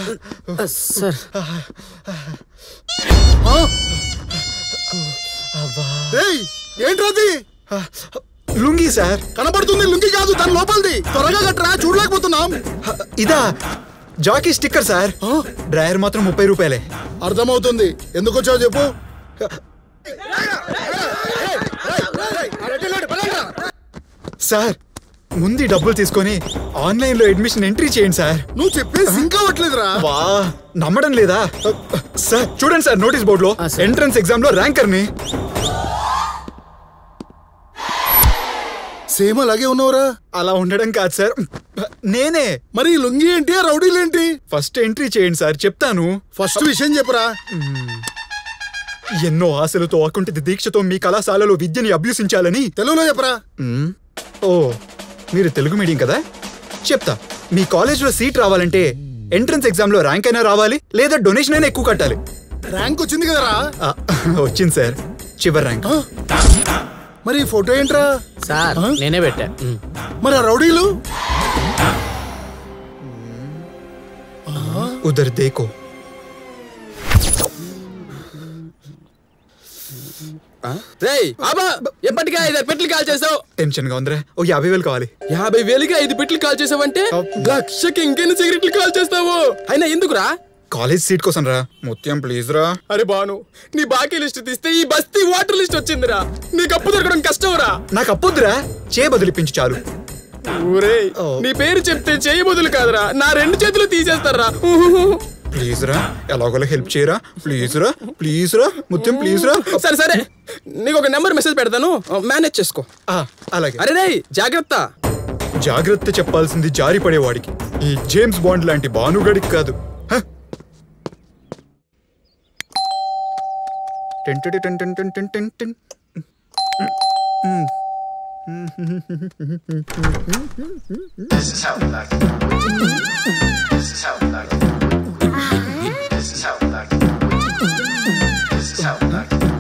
Sir ఏయ్ ఏంట్రది lungi sir కనబడుతుంది లుంగి కాదు తన లోపలిది త్వరగా గట్రా చూడలేకపోతున్నాం ఇదా జాకీ స్టిక్కర్ సార్ డ్రైయర్ మాత్రం ముప్పై రూపాయలే అర్థమవుతుంది ఎందుకు వచ్చావు చెప్పు సార్ ముందు ఈ డబ్బులు తీసుకొని ఆన్లైన్ లో అడ్మిషన్ ఎంట్రీ చేయండి సార్ నువ్వు చెప్పేది సింక్ అవ్వట్లేదురా వా నమ్మడం లేదా సార్ చూడండి సార్ నోటీస్ బోర్డులో ఎంట్రన్స్ ఎగ్జామ్ లో ర్యాంకర్ ని సేమ్ అలాగే ఉన్నావురా అలా ఉండడం కాదు సార్ నేనే మరి ఈ లుంగి ఏంటి ఆ రౌడీలు ఏంటి ఫస్ట్ ఎంట్రీ చేయండి సార్ చెప్తాను ఫస్ట్ విషయం చెప్పురా ఎన్నో ఆశలతో అకుంఠిత దీక్షతో మీ కళాశాలలో విద్యని అభ్యసించాలని తెలుగులో చెప్పరా మ్మ్. ఓ మీరు తెలుగు మీడియం కదా చెప్తా మీ కాలేజ్లో సీట్ రావాలంటే ఎంట్రన్స్ ఎగ్జామ్ లో ర్యాంక్ అయినా రావాలి లేదా డొనేషన్ అయినా ఎక్కువ కట్టాలి ర్యాంక్ వచ్చింది కదరా ఆ, వచ్చింది సార్ చివరి ర్యాంక్ మరి ఈ ఫోటో ఏంట్రా సార్ నేనే పెట్టా ఉమ్. మరి ఆ రౌడీలు ఉదర్ దేకో రేయ్ అబ్బా ఎప్పటికే ఐదు పెట్లు కాల్ చేసావు టెన్షన్ గా ఉందిరా ఓ యాభై వేలు కావాలి యాభై వేలుకి ఐదు పెట్లు కాల్ చేసావంటే లక్షకి ఇంకెన్ని సిగరెట్లు కాల్ చేస్తావు అయినా ఎందుకురా కాలేజ్ సీట్ కోసం రా ముత్యం ప్లీజ్ రా అరే బాను నీ బాకీ లిస్ట్ తీస్తే ఈ బస్తీ వాటర్ లిస్ట్ వచ్చిందిరా నీకు అప్పు దొరకడం కష్టంరా నాకు అప్పొద్దురా చే బదిలిపించు చాలు ఊరే నీ పేరు చెప్తే చేయి బదులు కాదురా నా రెండు చేతులు తీసేస్తారా ప్లీజ్ రా ఎలాగోలా హెల్ప్ చేయరా ప్లీజ్ రా ప్లీజ్ రా ముత్యం ప్లీజ్ రా సరే సరే నీకు ఒక నెంబర్ మెసేజ్ పెడతాను మేనేజ్ చేసుకో ఆ, అలాగే అరే రేయ్ జాగ్రత్త జాగ్రత్త చెప్పాల్సింది జారి పడేవాడికి ఈ జేమ్స్ బాండ్ లాంటి భానుగడికి కాదు హ? Ten ten ten ten ten ten ten ten. This is how we like it. This is how we like it. This is how we like it. This is how we like it.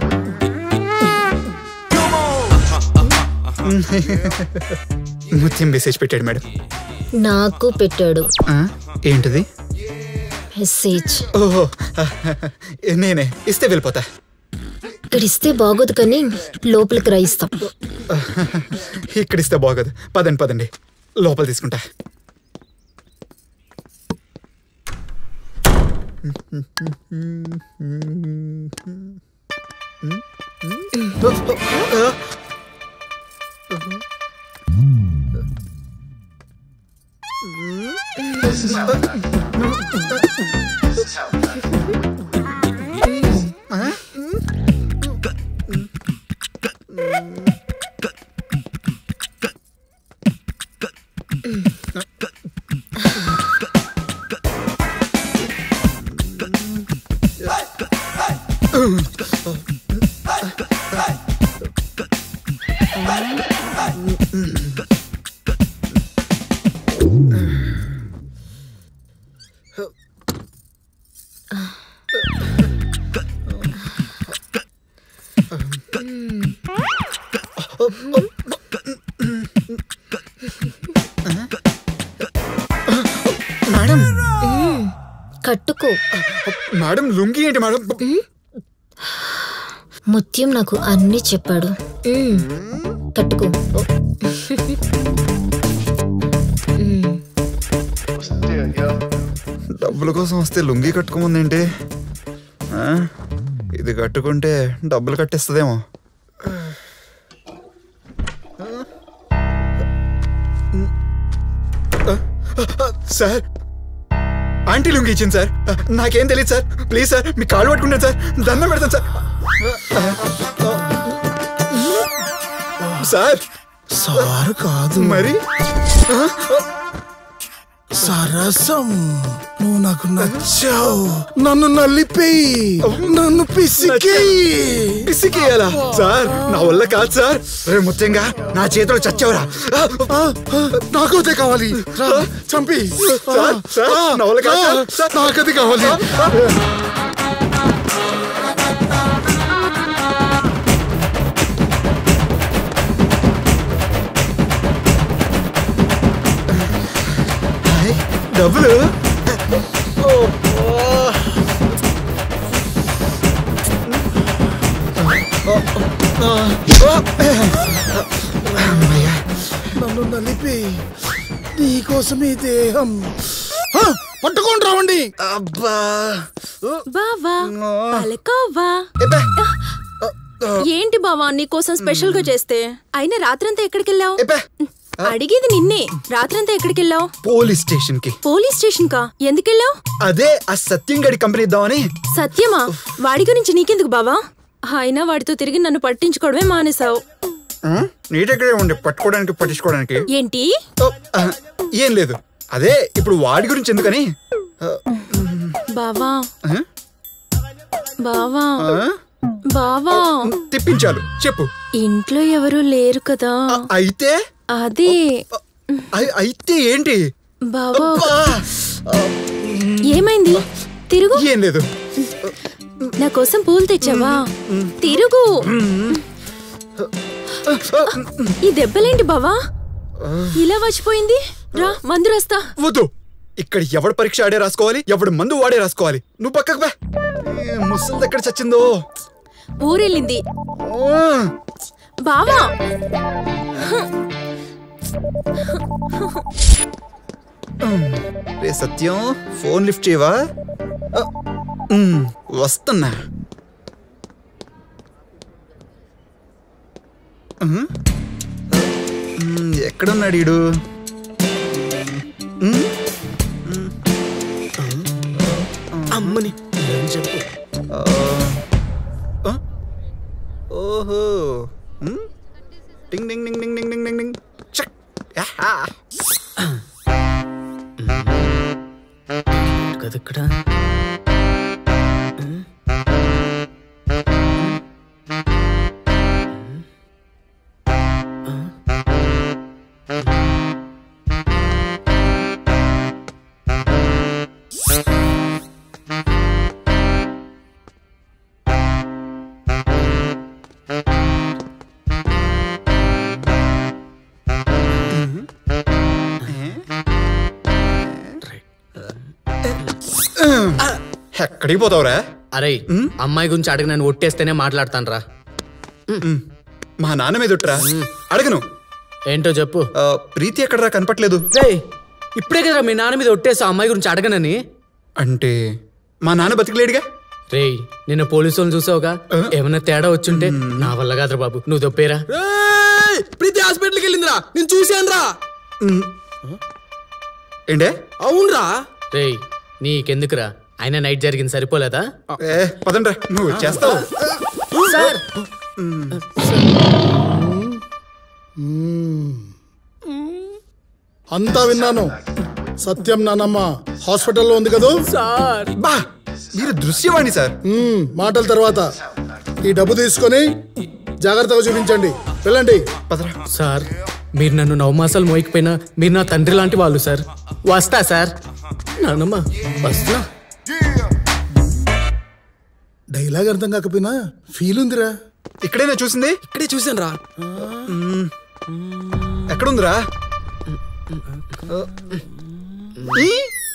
Muthyam message పెట్టాడు madam నాకు పెట్టాడు ఆ, ఏంటిది message ఓహో నేనే ఇస్తే వెళ్ళిపోతా ఇక్కడ ఇస్తే బాగోదు కానీ లోపలికి రాయిస్తాం ఇక్కడ ఇస్తే బాగోదు పదండి పదండి లోపల తీసుకుంటా This is how we like it. This is how we like it. Madam కట్టుకో మేడం లుంగి ఏంటి మేడం ముత్యం నాకు అన్ని చెప్పాడు మ్మ్. కట్టుకో What's the deal, yo? డబ్బుల కోసం వస్తే లుంగి కట్టుకోముందేంటి ఆ? ఇది కట్టుకుంటే డబ్బులు కట్టేస్తుందేమో సార్ ఆంటీ లుంగి ఇచ్చింది సార్ నాకేం తెలియదు సార్ ప్లీజ్ సార్ మీ కాళ్ళు పట్టుకుంటాను సార్ దండం పెడతాను సార్ సార్ సార్ కాదు మరి సరసం నువ్వు నాకు నచ్చావు నన్ను నల్లిపోయి నన్ను పిసికేయి పిసికేయాలా సార్ నా వల్ల కాదు సార్ రే ముత్యంగా నా చేతిలో చచ్చావురా ఆ, ఆ, నాకు అదే కావాలి రా, చంపి సార్, సార్, ఆ, నా వల్ల కాదు, ఆ, సార్. నాకు అది కావాలి డబ్బులు ఓ నలిపి నీకోసమే దేహం హ, పట్టుకొని రావండి అబ్బా బావా పలకోవా ఎబ్బే. ఏంటి బావా నీకోసం స్పెషల్ గా చేస్తే అయినా రాత్రంతా ఎక్కడికెళ్ళావు ఎబ్బే. అడిగేది నిన్నే రాత్రంతా ఎక్కడికెళ్ళావు పోలీస్ స్టేషన్ కి పోలీస్ స్టేషన్ కా ఎందుకెళ్ళావు అదే ఆ సత్యం గడి కంపెనీ ఇద్దామని సత్యమా వాడి గురించి నీకెందుకు బావా అయినా వాడితో తిరిగి నన్ను పట్టించుకోవడమే మానేశావు నీ దగ్గరే ఉండే పట్టుకోవడానికి పట్టించుకోవడానికి ఏంటి ఓ, ఆ, ఏం లేదు అదే ఇప్పుడు వాడి గురించి ఎందుకని ఆ, బావా ఆ? బావా ఆ? బావా తిప్పించాలు చెప్పు ఇంట్లో ఎవరు లేరు కదా అయితే అదే అయి- అయితే ఏంటి బావా అబ్బా! ఏమైంది తిరుగు ఏం లేదు నా కోసం పూలు తెచ్చావా తిరుగు ఈ దెబ్బలేంటి బావా ఇలా వచ్చిపోయింది రా మందు రాస్తా వద్దు ఇక్కడ ఎవడు పరీక్ష ఆడే రాసుకోవాలి ఎవడు మందు వాడే రాసుకోవాలి నువ్వు పక్కకు బా ఏ, ముసలిది ఎక్కడ చచ్చిందో ఊరెళ్ళింది ఆ, బావా రే సత్యం ఫోన్ లిఫ్ట్ చేయవా ఆ, ఉమ్, వస్తున్నా ఉమ్, ఉమ్, ఎక్కడున్నాడు ఈడు ఉమ్, అమ్మని ఏం చెప్పు ఆ, ఆ, ఓహో ఉమ్, డింగ్ డింగ్ డింగ్ డింగ్ డింగ్ డింగ్ డింగ్ డింగ్ చక్ యాహా. కదా ఇక్కడ ఎక్కడికి పోతావురా అరే అమ్మాయి గురించి అడిగి నన్ను ఒట్టేస్తేనే మాట్లాడతాను రా మా నాన్న మీద ఉట్రా అడగను ఏంటో చెప్పు ఆ, ప్రీతి ఎక్కడరా కనపట్లేదు రేయ్ ఇప్పుడే కదా మీ నాన్న మీద ఒట్టేసి ఆ అమ్మాయి గురించి అడగనని అంటే మా నాన్న బతికలేడుగా రేయ్ నిన్న పోలీసు వాళ్ళని చూసావుగా ఏమన్నా తేడా వచ్చుంటే నా వల్ల కాదురా బాబు నువ్వు దొప్పేరా ప్రీతి హాస్పిటల్కి వెళ్ళిందిరా నేను చూశాను రా ఏంటే అవునరా రేయ్ నీకెందుకురా అయినా నైట్ జరిగింది సరిపోలేదా ఏ పదండ్రా నువ్వు చేస్తావు సార్ అంతా విన్నాను సత్యం నానమ్మ హాస్పిటల్లో ఉంది కదూ సార్ బా మీరు దృశ్యవాణి సార్ మ్మ్, మాటల తర్వాత ఈ డబ్బు తీసుకొని జాగ్రత్తగా చూపించండి వెళ్ళండి పదరా సార్ మీరు నన్ను నవమాసాలు మోయకపోయినా మీరు నా తండ్రి లాంటి వాళ్ళు సార్ వస్తా సార్ నానమ్మ వస్తున్నా డైలాగ్ అర్థం కాకపోయినా ఫీల్ ఉందిరా ఇక్కడేనా చూసింది ఇక్కడే చూశాను రా ఎక్కడుందిరా ఈ?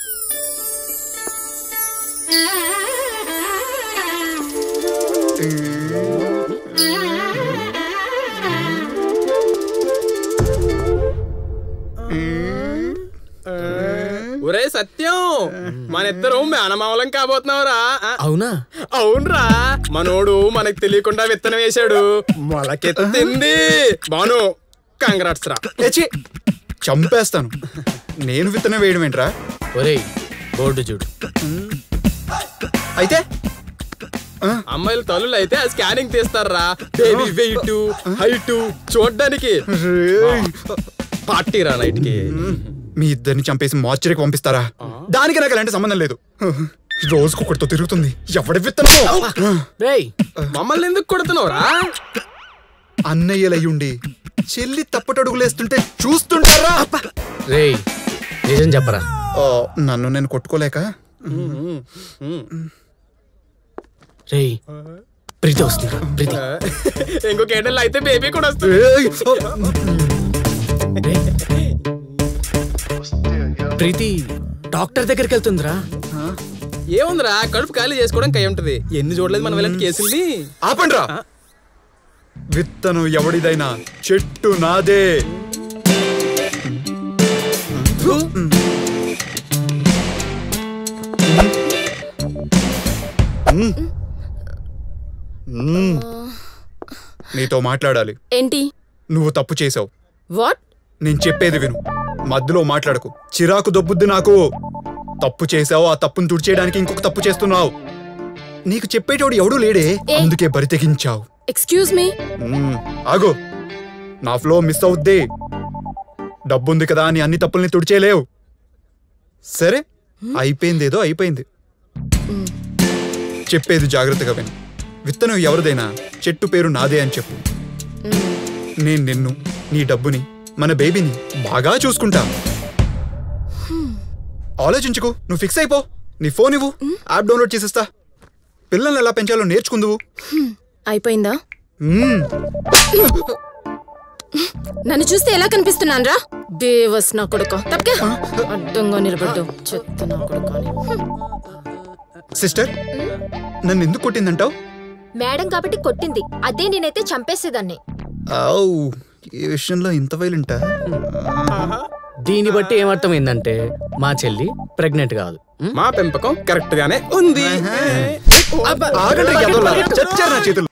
ఒరే సత్యం మన ఇద్దరు మేనమావలం కాబోతున్నావురా ఆ, అవునా అవునరా మనోడు మనకు తెలియకుండా విత్తనం వేశాడు మొలకెత్తింది బాను కంగ్రాట్స్ రా ఏ ఛీ! చంపేస్తాను నేను విత్తనం వేయడం ఏంట్రా ఒరేయ్ బోర్డు చూడు అయితే అమ్మాయిల తల్లులు అయితే స్కానింగ్ తీస్తారా బేబీ వెయిట్ హైట్ చూడడానికి పార్టీ రా నైట్ కి మీ ఇద్దరిని చంపేసి మార్చరికి పంపిస్తారా దానికి నాకు ఎలాంటి సంబంధం లేదు రోజుకు ఒకటితో తిరుగుతుంది ఎవడి విత్తనమో రేయ్ మమ్మల్ని ఎందుకు కొడుతున్నావురా అన్నయ్యలయ్యుండి చెల్లి తప్పటడుగులేస్తుంటే చూస్తుంటారా రేయ్ నిజం చెప్పరా ఓ, నన్ను నేను కొట్టుకోలేక రేయ్ ప్రీతి వస్తుందిరా ప్రీతి ఇంకొక ఏడెళ్ళు అయితే బేబీ కూడా వస్తుంది ఏయ్! ప్రీతి డాక్టర్ దగ్గరికి వెళ్తుందిరా ఏముందిరా కడుపు ఖాళీ చేసుకోవడం కై ఉంటది ఎన్ని చూడలేదు మనం ఇలాంటి కేసుల్ని ఆపండ్రా విత్తనం ఎవడిదైనా చెట్టు నాదే ఎందుకు నీతో మాట్లాడాలి ఏంటి నువ్వు తప్పు చేసావు వాట్ నేను చెప్పేది విను మధ్యలో మాట్లాడకు చిరాకు దొబ్బుద్ది నాకు తప్పు చేసావు ఆ తప్పును తుడిచేయడానికి ఇంకొక తప్పు చేస్తున్నావు నీకు చెప్పేటోడు ఎవడూ లేడే ఏ? అందుకే బరి తెగించావు ఎక్స్క్యూజ్ మీ మ్మ్, ఆగు నా ఫ్లో మిస్ అవుద్ది డబ్బుంది కదా అని అన్ని తప్పుల్ని తుడిచేయలేవు సరే అయిపోయిందేదో అయిపోయింది చెప్పేది జాగ్రత్తగా విను విత్తనం ఎవరిదైనా చెట్టు పేరు నాదే అని చెప్పు నేను నిన్ను నీ డబ్బుని మన బేబీని బాగా చూసుకుంటా ఆలోచించుకో నువ్వు ఫిక్స్ అయిపో నీ ఫోన్ ఇవ్వు యాప్ డౌన్లోడ్ చేసిస్తా పిల్లల్ని ఎలా పెంచాలో నేర్చుకుందువు అయిపోయిందా మ్మ్. నన్ను చూస్తే ఎలా కనిపిస్తున్నాను రా బేవస్ నా కొడుక తప్పకే అడ్డంగా నిలబడ్డు చెత్త నా కొడుక సిస్టర్ నన్ను ఎందుకు కొట్టిందంటావు మేడం కాబట్టి కొట్టింది అదే నేనైతే చంపేసేదాన్ని ఆవ్ ఈ విషయంలో ఇంత వైలెంటా దీన్ని బట్టి ఏమర్థమైందంటే మా చెల్లి ప్రెగ్నెంట్ కాదు ఉం? మా పెంపకం కరెక్ట్ గానే ఉంది ఆగండి ఎదవలారా. చచ్చారు నా చేతులు